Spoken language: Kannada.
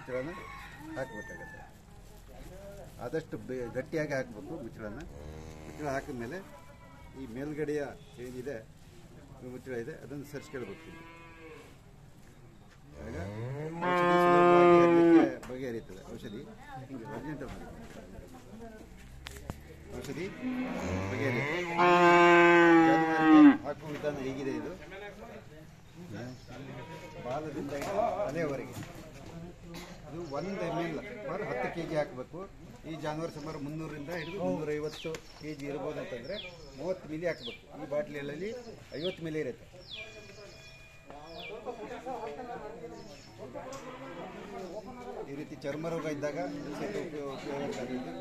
ಮಿಶ್ರಣ ಹಾಕಬೇಕಾಗತ್ತೆ ಆದಷ್ಟು ಬೇ ಗಟ್ಟಿಯಾಗಿ ಹಾಕಬೇಕು ಮಿಶ್ರಣ ಮಿಶ್ರಣ ಹಾಕಿದ ಮೇಲೆ ಈ ಮೇಲ್ಗಡೆಯ ಏನಿದೆ ಈ ಮುಚ್ಚಳ ಇದೆ ಅದನ್ನು ಸರಿಸ್ಕೊಳ್ಬೇಕು ಆಗ ಔಷಧಿ ಸುಲಭವಾಗಿ ಹರಿಲಿಕ್ಕೆ ಬಗೆಹರಿಯುತ್ತದೆ ಔಷಧಿ ಹಿಂಗೆ ಅರ್ಜೆಂಟಲ್ಲಿ ಮಾಡಿ ಔಷಧಿ ಬಗೆಹರಿಯುತ್ತೆ ಜಾನುವಾರಿಗೆ ಹಾಕುವ ವಿಧಾನ ಹೇಗಿದೆ ಇದು ಬಾಲದಿಂದ ಹಿಡಿದು ತಲೆಯವರೆಗೆ ಇದು ಒಂದು ಎಮ್ ಎಲ್ ಪರ್ ಹತ್ತು ಕೆ ಜಿ ಹಾಕಬೇಕು ಈ ಜಾನುವಾರು ಸುಮಾರು ಮುನ್ನೂರಿಂದ ಹಿಡಿದು ಮುನ್ನೂರೈವತ್ತು ಕೆ ಜಿ ಇರ್ಬೋದು ಅಂತಂದರೆ ಮೂವತ್ತು ಮಿಲಿ ಹಾಕಬೇಕು ಈ ಬಾಟ್ಲಿಯಲ್ಲಿ ಐವತ್ತು ಮಿಲಿ ಇರುತ್ತೆ ಈ ರೀತಿ ಚರ್ಮ ರೋಗ ಇದ್ದಾಗ ಸಹಿತ ಉಪಯೋಗ ಉಪಯೋಗ